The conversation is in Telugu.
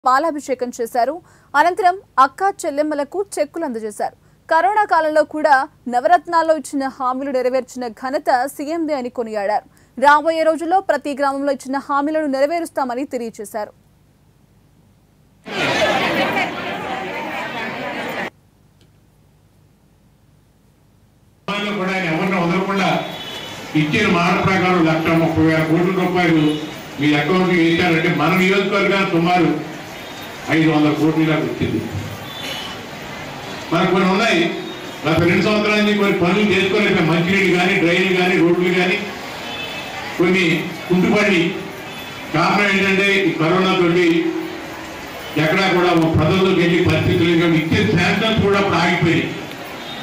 పాలాభిషేకం చేశారు అనంతరం అక్క చెల్లెమ్మలకు చెక్కులు అందజేశారు కరోనా కాలంలో కూడా నవరత్నాల్లో ఇచ్చిన హామీలు నెరవేర్చిన ఘనత సీఎందే అని కొనియాడారు రాబోయే రోజుల్లో ప్రతి గ్రామంలో ఇచ్చిన హామీలను నెరవేరుస్తామని తెలియజేశారు వాళ్ళు కూడా ఆయన ఎవరిని వదలకుండా ఇచ్చిన మాట ప్రకారం లక్ష ముప్పై వేల కోట్ల రూపాయలు మీ అకౌంట్కి వేశారంటే మన నియోజకవర్గానికి సుమారు ఐదు వందల కోట్ల దాకా వచ్చింది మనకు కొన్ని ఉన్నాయి గత రెండు సంవత్సరాల నుంచి కొన్ని పనులు చేసుకోలేక మంచినీళ్ళు కానీ డ్రైన్లు కానీ రోడ్లు కానీ కొన్ని కుంటుపడి కారణం ఏంటంటే ఈ కరోనా తోటి ఎక్కడా కూడా ప్రజల్లోకి వెళ్ళి పరిస్థితులు ఇంకా ఇచ్చే శాంక్షన్స్ కూడా అప్పుడు ఆగిపోయినాయి